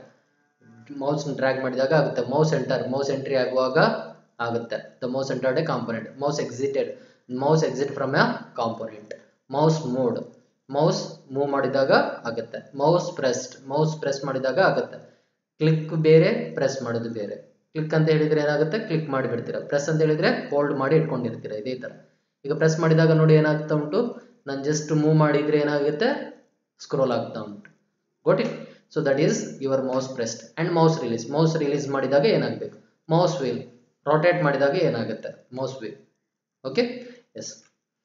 mouse drag ಮಾಡಿದಾಗ ಆಗುತ್ತೆ mouse enter mouse entry ಆಗುವಾಗ ಆಗುತ್ತೆ the mouse entered a component mouse exited mouse exit from a component mouse moved mouse move ಮಾಡಿದಾಗ ಆಗುತ್ತೆ mouse pressed mouse press ಮಾಡಿದಾಗ ಆಗುತ್ತೆ ಕ್ಲಿಕ್ ಬೇರೆ ಪ್ರೆಸ್ ಮಾಡೋದು ಬೇರೆ ಕ್ಲಿಕ್ ಅಂತ ಹೇಳಿದ್ರೆ ಏನಾಗುತ್ತೆ ಕ್ಲಿಕ್ ಮಾಡಿ ಬಿಡ್ತೀರಾ ಪ್ರೆಸ್ ಅಂತ ಹೇಳಿದ್ರೆ ಹೋಲ್ಡ್ ಮಾಡಿ ಇಟ್ಕೊಂಡಿರ್ತೀರಾ ಇದೇ ತರ ಈಗ ಪ್ರೆಸ್ ಮಾಡಿದಾಗ ನೋಡಿ ಏನಾಗ್ತಾ ಉಂಟು ನಾನು ಜಸ್ಟ್ ಮೂವ್ ಮಾಡಿದ್ರೆ ಏನಾಗುತ್ತೆ ಸ್ಕ್ರೋಲ್ ಆಗ್ತಾ ಉಂಟು got it so that is your mouse pressed and mouse release mouse release ಮಾಡಿದಾಗ ಏನಾಗಬೇಕು ಮೌಸ್ ವೀಲ್ ರೊಟೇಟ್ ಮಾಡಿದಾಗ ಏನಾಗುತ್ತೆ mouse wheel okay yes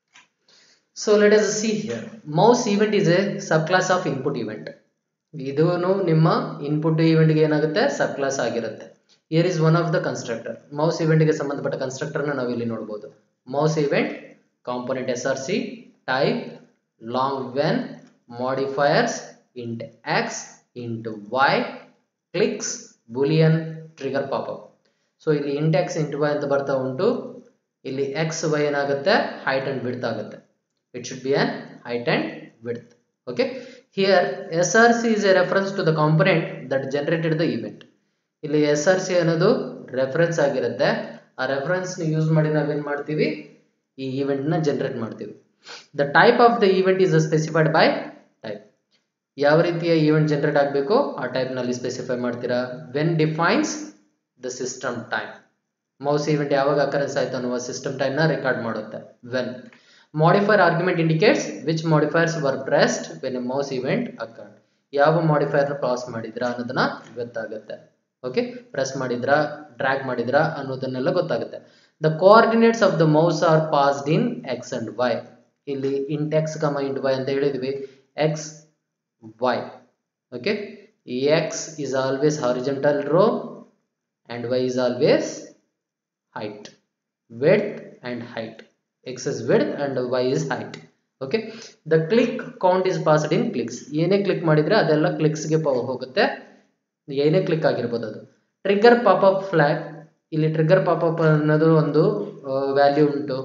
so let us see here mouse event is a subclass of input event ಇದು ನಿಮ್ಮ input ಇವೆಂಟ್ಗೆ ಏನಾಗುತ್ತೆ subclass ಆಗಿರುತ್ತೆ here is one of the constructor mouse ಇವೆಂಟ್ಗೆ ಸಂಬಂಧಪಟ್ಟ ಕನ್ಸ್ಟ್ರಕ್ಟರ್ನ ನಾವು ಇಲ್ಲಿ ನೋಡ್ಬೋದು mouse event component S R C type long when modifiers int X int Y clicks boolean trigger popup so ಇಲ್ಲಿ ಇಂಟ್ ಎಕ್ಸ್ ಇಂಟ್ ವೈ ಅಂತ ಬರ್ತಾ ಉಂಟು ಇಲ್ಲಿ ಎಕ್ಸ್ ವೈ ಏನಾಗುತ್ತೆ ಹೈಟ್ ಅಂಡ್ ವಿಡ್ತ್ ಆಗುತ್ತೆ it should be an height and width okay here src is a reference to the component that generated the event ಇಲ್ಲಿ S R C ಅನ್ನೋದು reference ಆಗಿರುತ್ತೆ ಆ ರೆಫರೆನ್ಸ್ ಯೂಸ್ ಮಾಡಿ ನಾವೇನ್ ಮಾಡ್ತೀವಿ ಈ event ನ ಜನರೇಟ್ ಮಾಡ್ತೀವಿ the type of the event is specified by type ಯಾವ ರೀತಿಯ ಈವೆಂಟ್ ಜನರೇಟ್ ಆಗಬೇಕು ಆ type ನಲ್ಲಿ ಸ್ಪೆಸಿಫೈ ಮಾಡ್ತೀರಾ when defines the system time mouse event ಯಾವಾಗ ಅಕರೆನ್ಸ್ ಆಯ್ತು ಅನ್ನುವ ಸಿಸ್ಟಮ್ ಟೈಮ್ನ ರೆಕಾರ್ಡ್ ಮಾಡುತ್ತೆ when modifier argument indicates which modifiers were pressed when a mouse event occurred ಯಾವ ಮಾಡಿಫೈಯರ್ ಪಾಸ್ ಮಾಡಿದ್ರ ಅನ್ನೋದನ್ನ ಗೊತ್ತಾಗುತ್ತೆ ಓಕೆ ಪ್ರೆಸ್ ಮಾಡಿದ್ರ ಡ್ರ್ಯಾಗ್ ಮಾಡಿದ್ರ ಅನ್ನೋದನ್ನೆಲ್ಲ ಗೊತ್ತಾಗುತ್ತೆ the coordinates of the mouse are passed in X and Y ಇಲ್ಲಿ int X comma int Y ಅಂತ ಹೇಳಿದ್ವಿ X Y okay X is always horizontal row and Y is always height width and height x is width and y is height okay the click count is passed in clicks ಏನೇ click ಮಾಡಿದ್ರೆ ಅದೆಲ್ಲ ಕ್ಲಿಕ್ಸ್ಗೆ ಹೋಗುತ್ತೆ ಏನೇ click ಆಗಿರ್ಬೋದು ಅದು trigger popup flag ಇಲ್ಲಿ trigger popup ಅನ್ನೋದು ಒಂದು ವ್ಯಾಲ್ಯೂ ಉಂಟು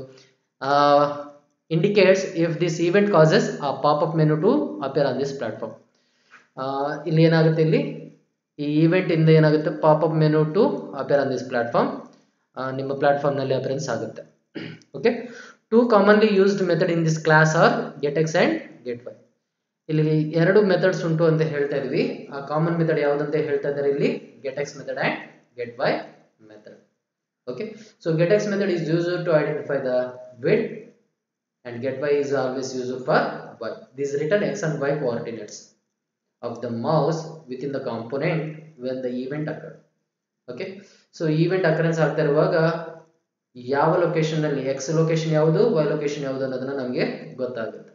indicates if this event causes a popup menu to appear on this platform ಇಲ್ಲಿ ಏನಾಗುತ್ತೆ ಇಲ್ಲಿ ಈ ಈವೆಂಟ್ ಇಂದ ಏನಾಗುತ್ತೆ popup menu to appear on this platform ನಿಮ್ಮ ಪ್ಲಾಟ್ಫಾರ್ಮ್ನಲ್ಲಿ ಅಪರೆನ್ಸ್ ಆಗುತ್ತೆ okay two commonly used method in this class are get X and get Y ಇಲ್ಲಿ ಎರಡು ಮೆಥಡ್ಸ್ ಉಂಟು ಅಂತ ಹೇಳ್ತಾ ಇದ್ವಿ ಆ ಕಾಮನ್ ಮೆಥಡ್ ಯಾವುದಂತ ಹೇಳ್ತಾ ಇದ್ದಾರೆ ಇಲ್ಲಿ get X method and get Y method okay so get X method is use to identify the width and get y is always used for y. This written x and y coordinates of the mouse within the component when the event occurred. Okay so event occurrence ಆಗ್ತಾ ಇರುವಾಗ ಯಾವ location ಅಲ್ಲಿ X location ಯಾವುದು Y location ಯಾವುದು ಅನ್ನೋದನ್ನ ನಮಗೆ ಗೊತ್ತಾಗುತ್ತೆ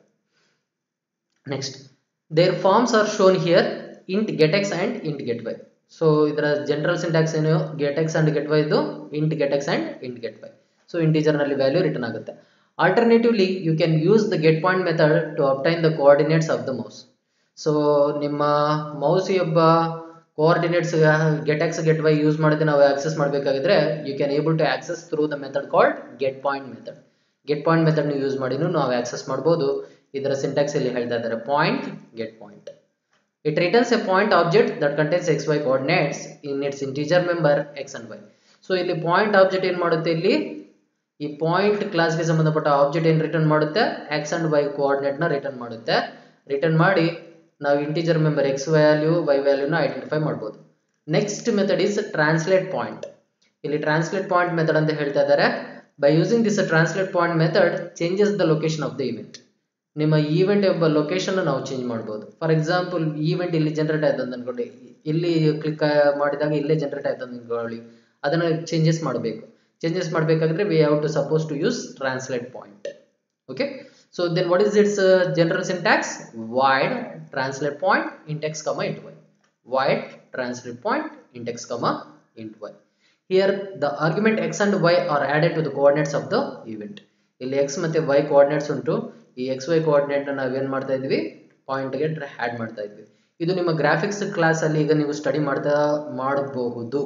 next their forms are shown here int get X and int get Y so ಇದರ ಜನರಲ್ ಸಿಂಟ್ಯಾಕ್ಸ್ ಏನು get X and get Y ಇದು int get X and int get Y so integer ನಲ್ಲಿ value return ಆಗುತ್ತೆ alternatively you can use the get point method to obtain the coordinates of the mouse so ನಿಮ್ಮ mouse ಒಬ್ಬ coordinates get X get Y use ಮಾಡಿದ್ರೆ ನಾವು access ಮಾಡಬೇಕಾಗಿದ್ರೆ you can able to access through the method called get point method get point method use ಮಾಡಿನೂ ನಾವು access ಮಾಡ್ಬೋದು ಇದರ syntax ಇಲ್ಲಿ ಹೇಳ್ತಾ ಇದ್ದಾರೆ point get point it returns a point object that contains X Y coordinates in its integer member X and Y so ಇಲ್ಲಿ point object ಏನು ಮಾಡುತ್ತೆ ಇಲ್ಲಿ ಈ ಪಾಯಿಂಟ್ ಕ್ಲಾಸ್ಗೆ ಸಂಬಂಧಪಟ್ಟ ಆಬ್ಜೆಕ್ಟ್ ಏನು ರಿಟರ್ನ್ ಮಾಡುತ್ತೆ ಎಕ್ಸ್ ಅಂಡ್ ವೈ ಕೋಆರ್ಡಿನೇಟ್ನ ರಿಟರ್ನ್ ಮಾಡುತ್ತೆ ರಿಟರ್ನ್ ಮಾಡಿ ನಾವು integer member X value Y ವ್ಯಾಲ್ಯೂನ ಐಡೆಂಟಿಫೈ ಮಾಡ್ಬೋದು next method is translate point ಇಲ್ಲಿ ಟ್ರಾನ್ಸ್ಲೇಟ್ ಪಾಯಿಂಟ್ ಮೆಥಡ್ ಅಂತ ಹೇಳ್ತಾ ಇದ್ದಾರೆ by using this translate point method changes the location of the event ನಿಮ್ಮ ಈವೆಂಟ್ ಎಂಬ ಲೊಕೇಶನ್ ನಾವು ಚೇಂಜ್ ಮಾಡ್ಬೋದು ಫಾರ್ ಎಕ್ಸಾಂಪಲ್ ಈವೆಂಟ್ ಇಲ್ಲಿ ಜನರೇಟ್ ಆಯ್ತು ಅಂತ ಅನ್ಕೊಳ್ಳಿ ಇಲ್ಲಿ ಕ್ಲಿಕ್ ಮಾಡಿದಾಗ ಇಲ್ಲೇ ಜನರೇಟ್ ಆಯ್ತು ಅಂತ ಅನ್ಕೊಳ್ಳಿ ಅದನ್ನ ಚೇಂಜಸ್ ಮಾಡಬೇಕು ಚೇಂಜಸ್ ಮಾಡಬೇಕಾದ್ರೆ we have to suppose to use translate point okay so then what is its general syntax void translate point int X comma int Y void translate point int X comma int Y here the argument X and Y are added to the coordinates of the event ಇಲ್ಲಿ X ಮತ್ತೆ Y coordinates ಉಂಟು ಈ X Y coordinate ನಾವೇನ್ ಮಾಡ್ತಾ ಇದ್ವಿ ಪಾಯಿಂಟ್ಗೆ add ಮಾಡ್ತಾ ಇದ್ವಿ ಇದು ನಿಮ್ಮ ಗ್ರಾಫಿಕ್ಸ್ ಕ್ಲಾಸ್ ಅಲ್ಲಿ ಈಗ ನೀವು ಸ್ಟಡಿ ಮಾಡ್ತಾ ಮಾಡಬಹುದು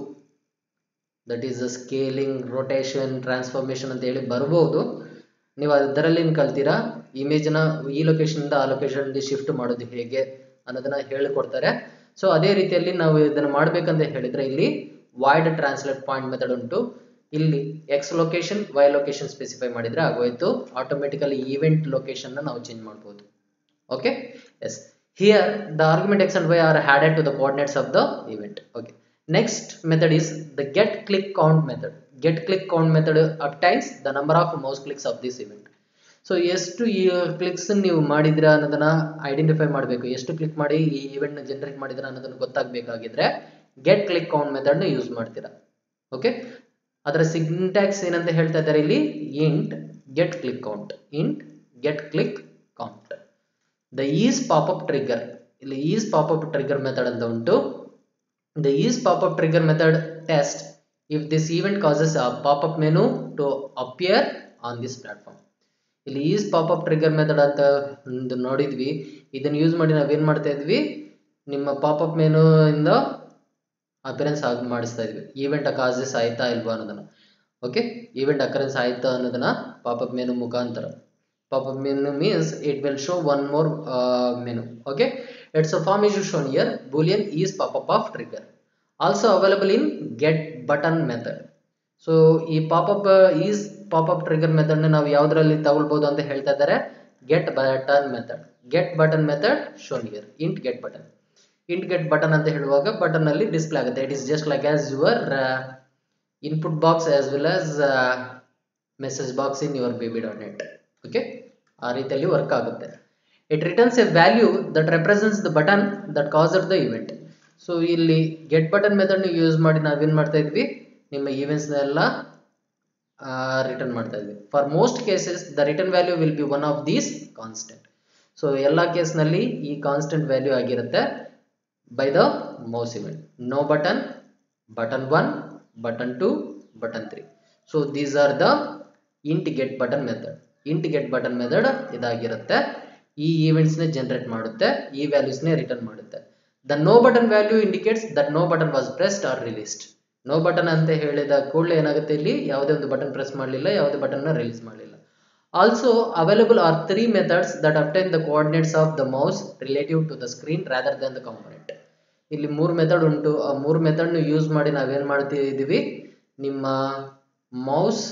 that is scaling rotation transformation ಅಂತ ಹೇಳಿ ಬರ್ಬೋದು ನೀವು ಅದರಲ್ಲಿ ಕಲ್ತೀರಾ ಇಮೇಜ್ನ ಈ ಲೊಕೇಶನ್ನಿಂದ ಆ ಲೊಕೇಶನ್ಗೆ ಶಿಫ್ಟ್ ಮಾಡೋದು ಹೇಗೆ ಅನ್ನೋದನ್ನ ಹೇಳಿಕೊಡ್ತಾರೆ ಸೊ ಅದೇ ರೀತಿಯಲ್ಲಿ ನಾವು ಇದನ್ನು ಮಾಡ್ಬೇಕಂತ ಹೇಳಿದ್ರೆ ಇಲ್ಲಿ ವೈಡ್ ಟ್ರಾನ್ಸ್ಲೇಟ್ ಪಾಯಿಂಟ್ ಮೆಥಡ್ ಉಂಟು ಇಲ್ಲಿ X location Y location specify ಮಾಡಿದ್ರೆ ಆಗೋಯ್ತು ಆಟೋಮೆಟಿಕಲಿ ಈವೆಂಟ್ ಲೊಕೇಶನ್ ನಾವು ಚೇಂಜ್ ಮಾಡ್ಬೋದು okay as here the argument X and Y are added to the coordinates of the event okay Next method is the get click count method. Get click count method obtains the number of mouse clicks of this event. So ಎಷ್ಟು ಈ clicks ನೀವು ಮಾಡಿದಿರಾ ಅನ್ನೋದನ್ನ identify ಮಾಡಬೇಕು ಎಷ್ಟು click ಮಾಡಿ ಈ event ನ generate ಮಾಡಿದಿರಾ ಅನ್ನೋದನ್ನ ಗೊತ್ತಾಗಬೇಕಾಗಿದ್ರೆ ಗೆಟ್ ಕ್ಲಿಕ್ ಕೌಂಟ್ ಮೆಥಡ್ ನ ಯೂಸ್ ಮಾಡ್ತೀರಾ ಓಕೆ ಅದರ ಸಿಂಟ್ಯಾಕ್ಸ್ ಏನಂತ ಹೇಳ್ತಾ ಇದ್ದಾರೆ ಇಲ್ಲಿ int get click count int get click count the is popup trigger ಇಲ್ಲಿ ಈಸ್ ಪಾಪಪ್ ಟ್ರಿಗರ್ ಮೆಥಡ್ ಅಂತ ಉಂಟು the is popup trigger method test if this event causes a popup menu to appear on this platform ಇಲ್ಲಿ is popup trigger method ಅಂತ ಒಂದು ನೋಡಿದ್ವಿ ಇದನ್ನ use ಮಾಡಿ ನಾವೇನ್ ಮಾಡ್ತಾ ಇದ್ವಿ ನಿಮ್ಮ ಪಾಪಪ್ ಮೆನು ಇಂದ ಅಪಿರೆನ್ಸ್ ಆಗಿ ಮಾಡಿಸ್ತಾ ಇದ್ವಿ ಈವೆಂಟ್ ಕಾಸಸ್ ಆಯ್ತಾ ಇಲ್ವಾ ಅನ್ನೋದನ್ನ ಓಕೆ ಈವೆಂಟ್ ಅಕರೆನ್ಸ್ ಆಯ್ತಾ ಅನ್ನೋದನ್ನ ಪಾಪಪ್ ಮೆನು ಮುಖಾಂತರ popup menu means it will show one more menu okay it's a form is shown here boolean is popup of trigger also available in get button method so ಈ popup is popup trigger method ನಾವು ಯಾವ್ದ್ರಲ್ಲಿ ತಗೊಳ್ಬಹುದು ಅಂತ ಹೇಳ್ತಾ ಇದ್ದಾರೆ get button method get button method shown here int get button int get button ಅಂತ ಹೇಳುವಾಗ button ಅಲ್ಲಿ ಡಿಸ್ಪ್ಲೇ ಆಗುತ್ತೆ it is just like as your input box as well as message box in your VB dot net okay ಆ ರೀತಿಯಲ್ಲಿ work ಆಗುತ್ತೆ it returns a value that represents the button that caused the event so ಇಲ್ಲಿ get button method use ಮಾಡಿ ನಾವೇನ್ ಮಾಡ್ತಾ ಇದ್ವಿ ನಿಮ್ಮ ಈವೆಂಟ್ಸ್ನೆಲ್ಲ ರಿಟರ್ನ್ ಮಾಡ್ತಾ ಇದ್ವಿ for most cases the return value will be one of these constant so ಎಲ್ಲ ಕೇಸ್ನಲ್ಲಿ ಈ ಕಾನ್ಸ್ಟೆಂಟ್ ವ್ಯಾಲ್ಯೂ ಆಗಿರುತ್ತೆ by the mouse event no button button one button two button three so these are the int get button method int get button method ಇದಾಗಿರುತ್ತೆ ಈ ಈವೆಂಟ್ಸ್ನೇ generate ಮಾಡುತ್ತೆ ಈ ವ್ಯಾಲ್ಯೂಸ್ನೇ ರಿಟರ್ನ್ ಮಾಡುತ್ತೆ the no button value indicates that no button was pressed or released no button ಅಂತ ಹೇಳಿದ ಕೂಡಲೇ ಏನಾಗುತ್ತೆ ಇಲ್ಲಿ ಯಾವುದೇ ಒಂದು ಬಟನ್ ಪ್ರೆಸ್ ಮಾಡಲಿಲ್ಲ ಯಾವುದೇ ಬಟನ್ ರಿಲೀಸ್ ಮಾಡಲಿಲ್ಲ also available are three methods that obtain the coordinates of the mouse relative to the screen rather than the component ಇಲ್ಲಿ ಮೂರು ಮೆಥಡ್ ಉಂಟು ಆ ಮೂರು ಮೆಥಡ್ನ ಯೂಸ್ ಮಾಡಿ ನಾವೇನು ಮಾಡ್ತಿದ್ದೀವಿ ನಿಮ್ಮ ಮೌಸ್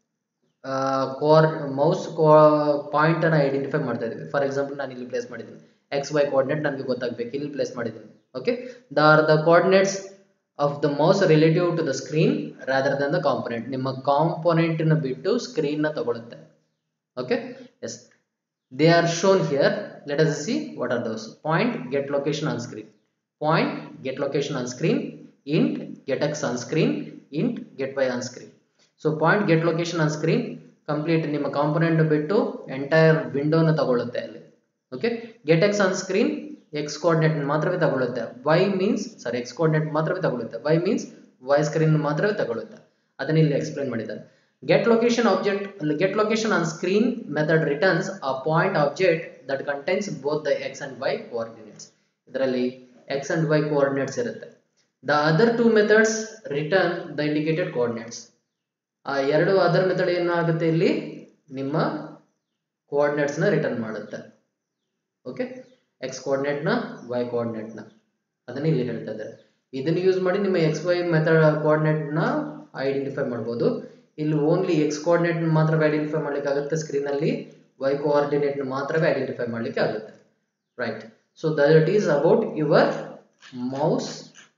ಕೋರ್ ಮೌಸ್ ಪಾಯಿಂಟ್ ಅನ್ನ ಐಡೆಂಟಿಫೈ ಮಾಡ್ತಾ ಇದೀವಿ ಫಾರ್ ಎಕ್ಸಾಂಪಲ್ ನಾನು ಇಲ್ಲಿ ಪ್ಲೇಸ್ ಮಾಡಿದ್ದೀನಿ ಎಕ್ಸ್ ವೈ ಕೋಆರ್ಡಿನೇಟ್ ನನಗೆ ಗೊತ್ತಾಗಬೇಕು ಇಲ್ಲಿ ಪ್ಲೇಸ್ ಮಾಡಿದ್ದೀನಿ okay the are the coordinates of the mouse relative to the screen rather than the component ನಿಮ್ಮ ಕಾಂಪೊನೆಂಟ್ ನ ಬಿಟ್ಟು ಸ್ಕ್ರೀನ್ ನ ತಗೊಳುತ್ತೆ okay as they are shown here let us see what are those point get location on screen point get location on screen int get X on screen int get Y on screen so point get location on screen complete ನಿಮ್ಮ component ಬಿಟ್ಟು entire ವಿಂಡೋನ ತಗೊಳ್ಳುತ್ತೆ ಅಲ್ಲಿ okay get X on screen X coordinate ಮಾತ್ರವೇ ತಗೊಳ್ಳುತ್ತೆ Y means sorry X coordinate ಮಾತ್ರವೇ ತಗೊಳ್ಳುತ್ತೆ Y means Y screen ಮಾತ್ರವೇ ತಗೊಳ್ಳುತ್ತೆ ಅದನ್ನ ಇಲ್ಲಿ ಎಕ್ಸ್ಪ್ಲೈನ್ ಮಾಡಿದ್ದಾರೆ get location object get location on screen method returns a point object that contains both the X and Y coordinates ಇದರಲ್ಲಿ ಎಕ್ಸ್ ಅಂಡ್ ವೈ ಕೋಆರ್ಡಿನೇಟ್ಸ್ ಇರುತ್ತೆ the other two methods return the indicated coordinates ಆ ಎರಡು other method ಏನಾಗುತ್ತೆ ಇಲ್ಲಿ ನಿಮ್ಮ coordinates ನ return ಮಾಡುತ್ತೆ okay X coordinate ನ ವೈ ಕೋಆರ್ಡಿನೇಟ್ ನ ಅದನ್ನ ಇಲ್ಲಿ ಹೇಳ್ತಾ ಇದ್ದಾರೆ ಇದನ್ನ ಯೂಸ್ ಮಾಡಿ ನಿಮ್ಮ ಎಕ್ಸ್ ವೈ ಮೆಥಡ್ ಕೋಆರ್ಡಿನೇಟ್ ನ ಐಡೆಂಟಿಫೈ ಮಾಡ್ಬೋದು ಇಲ್ಲಿ ಓನ್ಲಿ ಎಕ್ಸ್ ಕೋಆರ್ಡಿನೇಟ್ ಮಾತ್ರ ಐಡೆಂಟಿಫೈ ಮಾಡ್ಲಿಕ್ಕೆ ಆಗುತ್ತೆ ಸ್ಕ್ರೀನ್ ಅಲ್ಲಿ ವೈ ಕೋಆರ್ಡಿನೇಟ್ ಮಾತ್ರವೇ ಐಡೆಂಟಿಫೈ ಮಾಡ್ಲಿಕ್ಕೆ ಆಗುತ್ತೆ right so that is about your mouse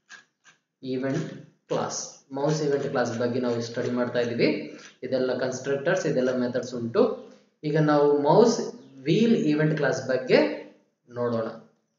event class mouse event class ಬಗ್ಗೆ ನಾವು ಸ್ಟಡಿ ಮಾಡ್ತಾ ಇದ್ದೀವಿ ಇದೆಲ್ಲ ಕನ್ಸ್ಟ್ರಕ್ಟರ್ಸ್ ಇದೆಲ್ಲ ಮೆಥಡ್ಸ್ ಉಂಟು ಈಗ ನಾವು ಮೌಸ್ ವೀಲ್ ಈವೆಂಟ್ ಕ್ಲಾಸ್ ಬಗ್ಗೆ ನೋಡೋಣ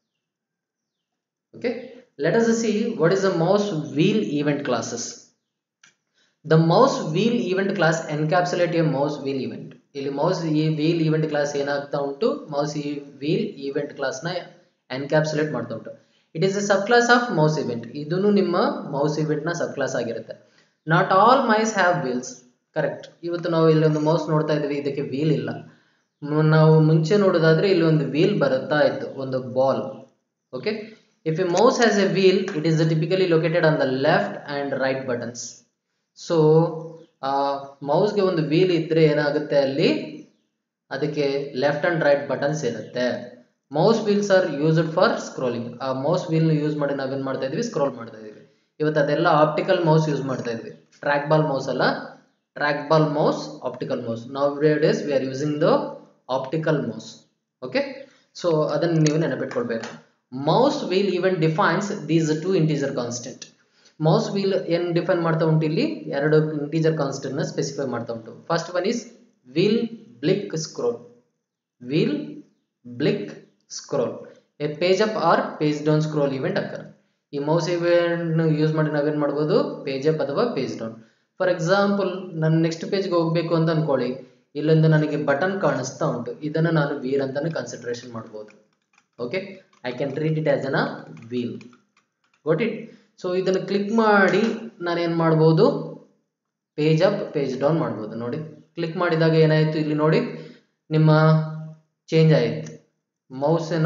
okay let us see what is the mouse wheel event classes the mouse wheel event class encapsulate a mouse wheel event ಇಲ್ಲಿ ಮೌಸ್ ಈ ವೀಲ್ ಈವೆಂಟ್ ಕ್ಲಾಸ್ ಏನಾಗ್ತಾ ಉಂಟು ಮೌಸ್ ಈ ವೀಲ್ ಈವೆಂಟ್ ಕ್ಲಾಸ್ ನ encapsulate ಮಾಡ್ತಾ ಉಂಟು it is a subclass of mouse event ಇದನ್ನು ನಿಮ್ಮ ಮೌಸ್ ಇವೆಂಟ್ ನ ಸಬ್ ಕ್ಲಾಸ್ ಆಗಿರುತ್ತೆ not all mice have wheels correct ಇವತ್ತು ನಾವು ಇಲ್ಲಿ ಒಂದು ಮೌಸ್ ನೋಡ್ತಾ ಇದ್ವಿ ಇದಕ್ಕೆ ವೀಲ್ ಇಲ್ಲ ನಾವು ಮುಂಚೆ ನೋಡೋದಾದ್ರೆ ಇಲ್ಲಿ ಒಂದು ವೀಲ್ ಬರುತ್ತಾ ಇತ್ತು ಒಂದು ball okay if a mouse has a wheel it is typically located on the left and right buttons so ಆ ಮೌಸ್ಗೆ ಒಂದು ವೀಲ್ ಇದ್ರೆ ಏನಾಗುತ್ತೆ ಅಲ್ಲಿ ಅದಕ್ಕೆ ಲೆಫ್ಟ್ ಅಂಡ್ ರೈಟ್ ಬಟನ್ಸ್ ಇರುತ್ತೆ mouse wheels are used for scrolling ಆ ಮೌಸ್ ವೀಲ್ ಯೂಸ್ ಮಾಡಿ ನಾವೇನ್ ಮಾಡ್ತಾ ಇದೀವಿ ಸ್ಕ್ರೋಲ್ ಮಾಡ್ತಾ ಇದೀವಿ ಇವತ್ತು ಅದೆಲ್ಲ ಆಪ್ಟಿಕಲ್ ಮೌಸ್ ಯೂಸ್ ಮಾಡ್ತಾ ಇದ್ವಿ ಟ್ರ್ಯಾಕ್ ಬಾಲ್ ಮೌಸ್ ಅಲ್ಲ trackball mouse optical mouse nowadays we are using the optical mouse okay so ಅದನ್ನು ನೀವು ನೆನಪಿಟ್ಕೊಳ್ಬೇಕು mouse wheel event defines these two integer constant mouse wheel ಏನ್ define ಮಾಡ್ತಾ ಉಂಟು ಇಲ್ಲಿ ಎರಡು ಇಂಟೀಜರ್ ಕಾನ್ಸ್ಟೆಂಟ್ ನ ಸ್ಪೆಸಿಫೈ ಮಾಡ್ತಾ ಉಂಟು first one is wheel block scroll wheel block scroll a page up or page down scroll event occur ಈ mouse event use ಮಾಡಿ ನಾವೇನ್ ಮಾಡ್ಬೋದು ಪೇಜ್ ಅಪ್ ಅಥವಾ ಪೇಜ್ ಡೌನ್ ಫಾರ್ ಎಕ್ಸಾಂಪಲ್ ನಾನು ನೆಕ್ಸ್ಟ್ ಪೇಜ್ಗೆ ಹೋಗ್ಬೇಕು ಅಂತ ಅನ್ಕೊಳ್ಳಿ ಇಲ್ಲೊಂದು ನನಗೆ ಬಟನ್ ಕಾಣಿಸ್ತಾ ಉಂಟು ಇದನ್ನು ನಾನು ವೀಲ್ ಅಂತಾನೆ ಕನ್ಸಿಡರೇಷನ್ ಮಾಡ್ಬೋದು okay I can treat it as an a wheel got it so ಇದನ್ನು ಕ್ಲಿಕ್ ಮಾಡಿ ನಾನೇನು ಮಾಡ್ಬೋದು ಪೇಜ್ ಅಪ್ ಪೇಜ್ ಡೌನ್ ಮಾಡ್ಬೋದು ನೋಡಿ ಕ್ಲಿಕ್ ಮಾಡಿದಾಗ ಏನಾಯಿತು ಇಲ್ಲಿ ನೋಡಿ ನಿಮ್ಮ ಚೇಂಜ್ ಆಯಿತು ಮೌಸಿನ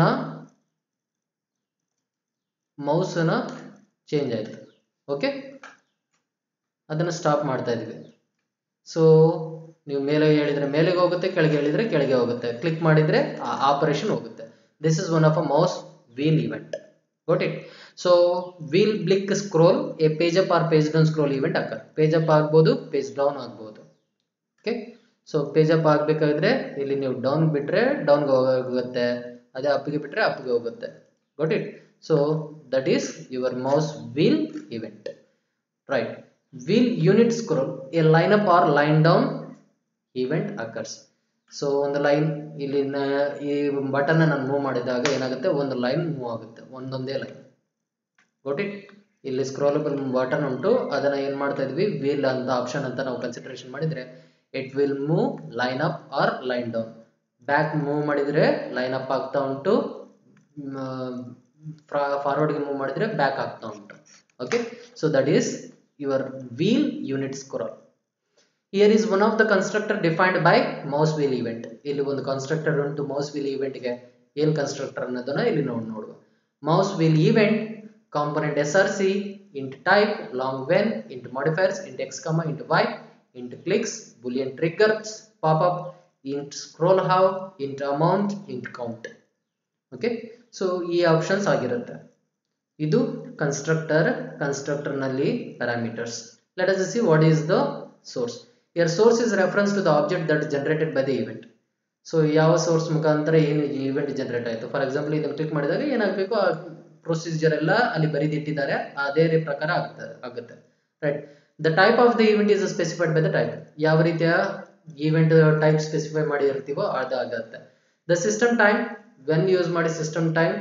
ಮೌಸನ ಚೇಂಜ್ ಆಯಿತು ಓಕೆ ಅದನ್ನು ಸ್ಟಾಪ್ ಮಾಡ್ತಾ ಇದ್ವಿ ಸೊ ನೀವು ಮೇಲೆ ಹೇಳಿದ್ರೆ ಮೇಲೆಗೆ ಹೋಗುತ್ತೆ ಕೆಳಗೆ ಹೇಳಿದ್ರೆ ಕೆಳಗೆ ಹೋಗುತ್ತೆ ಕ್ಲಿಕ್ ಮಾಡಿದ್ರೆ ಆ ಆಪರೇಷನ್ ಹೋಗುತ್ತೆ this is one of a mouse wheel event got it so wheel block scroll a page up or page down scroll event occur page up ಆಗ್ಬೋದು ಪೇಜ್ ಡೌನ್ ಆಗ್ಬೋದು ಓಕೆ ಸೊ ಪೇಜ್ ಅಪ್ ಆಗಬೇಕಾದ್ರೆ ಇಲ್ಲಿ ನೀವು down ಬಿಟ್ರೆ ಡೌನ್ಗೆ ಹೋಗುತ್ತೆ ಅದೇ ಅಪ್ಪಿಗೆ ಬಿಟ್ರೆ ಅಪ್ಪಿಗೆ ಹೋಗುತ್ತೆ got it so that is your mouse wheel event right wheel unit scroll a line up or line down event occurs so ಒಂದು ಲೈನ್ ಇಲ್ಲಿ ನ- ಈ ಬಟನ್ ನಾನು ಮೂವ್ ಮಾಡಿದಾಗ ಏನಾಗುತ್ತೆ ಒಂದು ಲೈನ್ ಮೂವ್ ಆಗುತ್ತೆ ಒಂದೊಂದೇ ಲೈನ್ ಗೋಟ್ ಇಟ್ ಇಲ್ಲಿ ಸ್ಕ್ರೋಲಬಲ್ ಬಟನ್ ಉಂಟು ಅದನ್ನ ಏನ್ ಮಾಡ್ತಾ ಇದ್ವಿ ವೀಲ್ ಅಂತ ಆಪ್ಷನ್ ಅಂತ ನಾವು ಕನ್ಸಿಡರೇಷನ್ ಮಾಡಿದ್ರೆ it will move line up or line down back move ಮಾಡಿದ್ರೆ ಲೈನ್ ಅಪ್ ಆಗ್ತಾ ಉಂಟು ಫಾರ್ವರ್ಡ್ಗೆ ಮೂವ್ ಮಾಡಿದ್ರೆ ಬ್ಯಾಕ್ ಆಗ್ತಾ ಉಂಟು okay so that is your wheel unit scroll here is one of the constructor defined by mouse wheel event ಇಲ್ಲಿ ಒಂದು constructor ಉಂಟು ಮೌಸ್ ವೀಲ್ ಇವೆಂಟ್ಗೆ ಏನ್ ಕನ್ಸ್ಟ್ರಕ್ಟರ್ ಅನ್ನೋದನ್ನ ಇಲ್ಲಿ ನೋಡಿ ನೋಡುವ mouse wheel event component S R C int type long when int modifiers int X comma int y int clicks boolean triggers pop up int scroll how int amount int count okay so ಈ options ಆಗಿರುತ್ತೆ ಇದು constructor constructor ನಲ್ಲಿ parameters let us see what is the source your source is reference to the object that generated by the event so ಯಾವ source ಮುಖಾಂತರ ಏನು event generate ಆಯಿತು for example ಇದನ್ನು click ಮಾಡಿದಾಗ ಏನಾಗಬೇಕು ಆ ಪ್ರೊಸೀಜರ್ ಎಲ್ಲ ಅಲ್ಲಿ ಬರೆದಿಟ್ಟಿದ್ದಾರೆ ಅದೇ ರೀ ಪ್ರಕಾರ ಆಗ್ತದೆ ಆಗುತ್ತೆ right the type of the event is specified by the type ಯಾವ ರೀತಿಯ ಇವೆಂಟ್ ಟೈಪ್ ಸ್ಪೆಸಿಫೈ ಮಾಡಿ ಇರ್ತೀವೋ ಅದಾಗತ್ತೆ the system time when use ಮಾಡಿ system time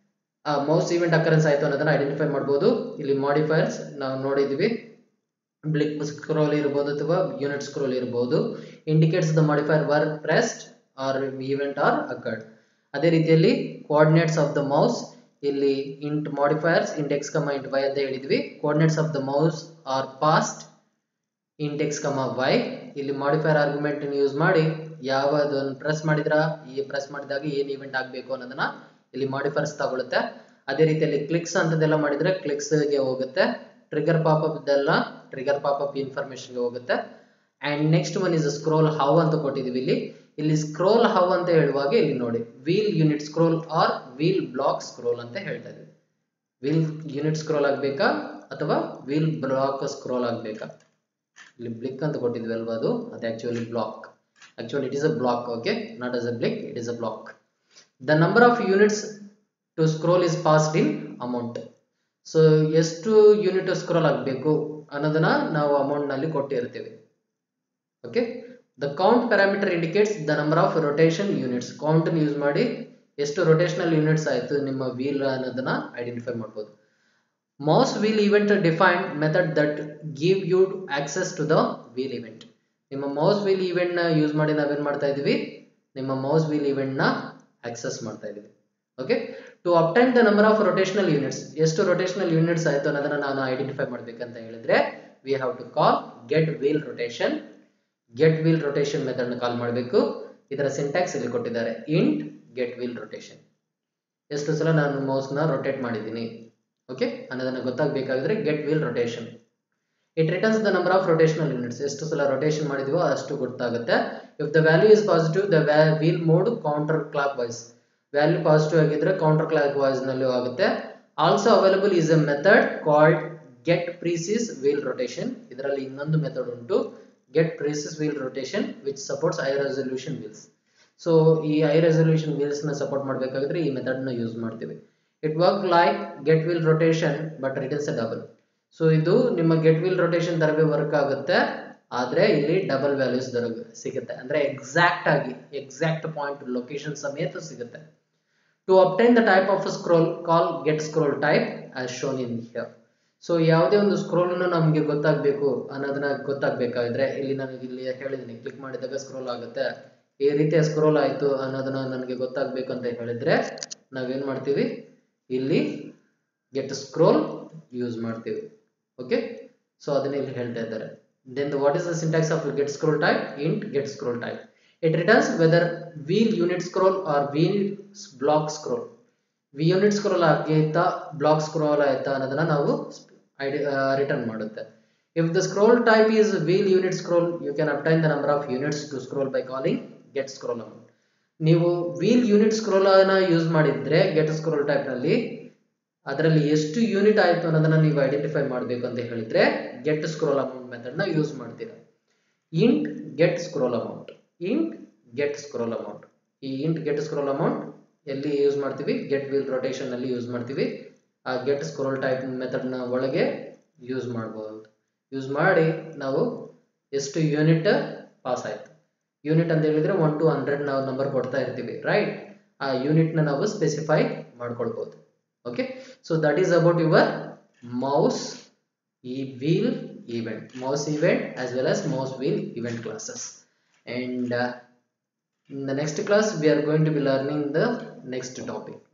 mouse event occurrence ಆಯಿತು ಅನ್ನೋದನ್ನ ಐಡೆಂಟಿಫೈ ಮಾಡ್ಬೋದು ಇಲ್ಲಿ ಮಾಡಿಫೈರ್ಸ್ ನಾವು ನೋಡಿದ್ವಿ ಬ್ಲಿಕ್ ಸ್ಕ್ರೋಲ್ ಇರ್ಬೋದು ಅಥವಾ ಯೂನಿಟ್ ಸ್ಕ್ರೋಲ್ ಇರ್ಬೋದು indicates the modifier were pressed or event or occurred ಅದೇ ರೀತಿಯಲ್ಲಿ ಕೋಆರ್ಡಿನೇಟ್ಸ್ ಆಫ್ ದ ಮೌಸ್ ಇಲ್ಲಿ int modifiers index comma int Y ಅಂತ ಹೇಳಿದ್ವಿ coordinates of the mouse are passed index comma y ಇಲ್ಲಿ modifier argument use ಮಾಡಿ ಯಾವ್ದನ್ನು press ಮಾಡಿದ್ರ ಈ ಪ್ರೆಸ್ ಮಾಡಿದಾಗ ಏನ್ ಇವೆಂಟ್ ಆಗಬೇಕು ಅನ್ನೋದನ್ನ ಇಲ್ಲಿ ಮಾಡಿಫೈರ್ಸ್ ತಗೊಳುತ್ತೆ ಅದೇ ರೀತಿಯಲ್ಲಿ ಕ್ಲಿಕ್ಸ್ ಅಂತದೆಲ್ಲ ಮಾಡಿದ್ರೆ ಕ್ಲಿಕ್ಸ್ ಗೆ ಹೋಗುತ್ತೆ ಟ್ರಿಗರ್ ಪಾಪಪ್ ಇದೆಲ್ಲ ಟ್ರಿಗರ್ ಪಾಪಪ್ ಇನ್ಫಾರ್ಮೇಶನ್ ಗೆ ಹೋಗುತ್ತೆ and next one is scroll how ಅಂತ ಕೊಟ್ಟಿದೀವಿ ಇಲ್ಲಿ ಇಲ್ಲಿ ಸ್ಕ್ರೋಲ್ ಹೌ ಅಂತ ಹೇಳುವಾಗ ಇಲ್ಲಿ ನೋಡಿ wheel unit scroll or wheel block scroll ಅಂತ ಹೇಳ್ತಾ ಇದೀವಿ ವೀಲ್ ಯೂನಿಟ್ ಸ್ಕ್ರೋಲ್ ಆಗ್ಬೇಕಾ ಅಥವಾ ವೀಲ್ ಬ್ಲಾಕ್ ಸ್ಕ್ರೋಲ್ ಆಗ್ಬೇಕಾ ಇಲ್ಲಿ ಬ್ಲಿಕ್ ಅಂತ ಕೊಟ್ಟಿದ್ವಿ ಅಲ್ವಾ ಅದು ಅದು actually block actually it is a block okay not as a block it is a block the number of units to scroll is passed in amount so ಎಷ್ಟು unit scroll ಆಗಬೇಕು ಅನ್ನೋದನ್ನ ನಾವು ಅಮೌಂಟ್ ನಲ್ಲಿ ಕೊಟ್ಟಿರ್ತೀವಿ okay the count parameter indicates the number of rotation units count use ಮಾಡಿ ಎಷ್ಟು rotational units ಆಯಿತು ನಿಮ್ಮ ವೀಲ್ ಅನ್ನೋದನ್ನ ಐಡೆಂಟಿಫೈ ಮಾಡ್ಬೋದು mouse wheel event defined method that give you access to the wheel event ನಿಮ್ಮ ಮೌಸ್ ವೀಲ್ ಇವೆಂಟ್ ನ use ಮಾಡಿ ನಾವೇನ್ ಮಾಡ್ತಾ ಇದೀವಿ ನಿಮ್ಮ ಮೌಸ್ ವೀಲ್ ಇವೆಂಟ್ ನ ಆಕ್ಸೆಸ್ ಮಾಡ್ತಾ ಇದೀವಿ okay to obtain the number of rotational units ಎಷ್ಟು ರೊಟೇಷನಲ್ ಯೂನಿಟ್ಸ್ ಆಯ್ತು ಅನ್ನೋದನ್ನ ನಾನು ಐಡೆಂಟಿಫೈ ಮಾಡ್ಬೇಕಂತ ಹೇಳಿದ್ರೆ we have to call get wheel rotation get wheel rotation method ನ ಕಾಲ್ ಮಾಡಬೇಕು ಇದರ ಸಿಂಟ್ಯಾಕ್ಸ್ ಇಲ್ಲಿ ಕೊಟ್ಟಿದ್ದಾರೆ ಇಂಟ್ ಗೆಟ್ ವೀಲ್ ರೊಟೇಷನ್ ಎಷ್ಟು ಸಲ ನಾನು ಮೌಸ್ ನ ರೊಟೇಟ್ ಮಾಡಿದ್ದೀನಿ ಓಕೆ ಅನ್ನೋದನ್ನ ಗೊತ್ತಾಗಬೇಕಾದ್ರೆ get wheel rotation it returns the number of rotational units ಎಷ್ಟು ಸಲ ರೊಟೇಷನ್ ಮಾಡಿದೀವೋ ಅಷ್ಟು ಗೊತ್ತಾಗುತ್ತೆ if the value is positive the wheel mode counterclockwise value positive ಆಗಿದ್ರೆ ಕೌಂಟರ್ ಕ್ಲಾಕ್ ವೈಸ್ ನಲ್ಲಿ ಆಗುತ್ತೆ also available is a method called get precise wheel rotation ಇದರಲ್ಲಿ ಇನ್ನೊಂದು ಮೆಥಡ್ ಉಂಟು get precise wheel rotation which supports high resolution wheels so ಈ high resolution wheels ನ support ಮಾಡಬೇಕಾದ್ರೆ ಈ ಮೆಥಡ್ ನ ಯೂಸ್ ಮಾಡ್ತೀವಿ it work like get wheel rotation but returns a double so ಇದು ನಿಮ್ಮ ಗೆಟ್ ವೀಲ್ ರೊಟೇಷನ್ ತರವೇ ವರ್ಕ್ ಆಗುತ್ತೆ ಆದರೆ ಇಲ್ಲಿ ಡಬಲ್ ವ್ಯಾಲ್ಯೂಸ್ ದೊರ ಸಿಗುತ್ತೆ ಅಂದರೆ ಎಕ್ಸಾಕ್ಟ್ ಆಗಿ ಎಕ್ಸಾಕ್ಟ್ ಪಾಯಿಂಟ್ ಲೊಕೇಶನ್ ಸಮೇತ ಸಿಗುತ್ತೆ to obtain the type of scroll call get scroll type as shown in here so ಯಾವುದೇ ಒಂದು ಸ್ಕ್ರೋಲನ್ನು ನಮಗೆ ಗೊತ್ತಾಗಬೇಕು ಅನ್ನೋದನ್ನ ಗೊತ್ತಾಗಬೇಕಾದ್ರೆ ಇಲ್ಲಿ ನನಗೆ ಇಲ್ಲಿ ಹೇಳಿದ್ದೀನಿ ಕ್ಲಿಕ್ ಮಾಡಿದಾಗ ಸ್ಕ್ರೋಲ್ ಆಗುತ್ತೆ ಈ ರೀತಿಯ ಸ್ಕ್ರೋಲ್ ಆಯಿತು ಅನ್ನೋದನ್ನ ನನಗೆ ಗೊತ್ತಾಗಬೇಕು ಅಂತ ಹೇಳಿದ್ರೆ ನಾವೇನು ಮಾಡ್ತೀವಿ ಇಲ್ಲಿ ಗೆಟ್ ಸ್ಕ್ರೋಲ್ ಯೂಸ್ ಮಾಡ್ತೀವಿ ಓಕೆ ಸೊ ಅದನ್ನ ಇಲ್ಲಿ ಹೇಳ್ತಾ ಇದ್ದಾರೆ then what is the syntax of get scroll type int get scroll type it returns whether wheel unit scroll or wheel block scroll we unit scroll ಆಯ್ತಾ block scroll ಆಯ್ತಾ ಅನ್ನೋದನ್ನ ನಾವು ID return ಮಾಡುತ್ತೆ if the scroll type is wheel unit scroll you can obtain the number of units to scroll by calling get scroll amount ನೀವು wheel unit scroll ಅನ್ನ use ಮಾಡಿದ್ರೆ get scroll type ನಲ್ಲಿ ಅದರಲ್ಲಿ ಎಷ್ಟು unit ಆಯಿತು ಅನ್ನೋದನ್ನ ನೀವು ಐಡೆಂಟಿಫೈ ಮಾಡಬೇಕು ಅಂತ ಹೇಳಿದ್ರೆ ಗೆಟ್ ಸ್ಕ್ರೋಲ್ ಅಮೌಂಟ್ ಮೆಥಡ್ ನ ಯೂಸ್ ಮಾಡ್ತೀರಾ int get scroll amount int get scroll amount ಈ ಇಂಟ್ ಗೆಟ್ ಸ್ಕ್ರೋಲ್ ಅಮೌಂಟ್ ಎಲ್ಲಿ ಯೂಸ್ ಮಾಡ್ತೀವಿ ಗೆಟ್ ವೀಲ್ ರೊಟೇಷನ್ ಅಲ್ಲಿ ಯೂಸ್ ಮಾಡ್ತೀವಿ ಆ ಗೆಟ್ ಸ್ಕ್ರೋಲ್ ಟೈಪ್ ಮೆಥಡ್ ನ ಒಳಗೆ ಯೂಸ್ ಮಾಡಬಹುದು ಯೂಸ್ ಮಾಡಿ ನಾವು ಎಷ್ಟು ಯೂನಿಟ್ ಪಾಸ್ ಆಯ್ತು ಯೂನಿಟ್ ಅಂತ ಹೇಳಿದ್ರೆ ಒನ್ ಟು ಹಂಡ್ರೆಡ್ ನಾವು ನಂಬರ್ ಕೊಡ್ತಾ ಇರ್ತೀವಿ ರೈಟ್ ಆ ಯೂನಿಟ್ ನ ನಾವು ಸ್ಪೆಸಿಫೈ ಮಾಡ್ಕೊಳ್ಬಹುದು okay so that is about your mouse ಈ wheel event mouse event as well as mouse wheel event classes and uh, in the next class we are going to be learning the next topic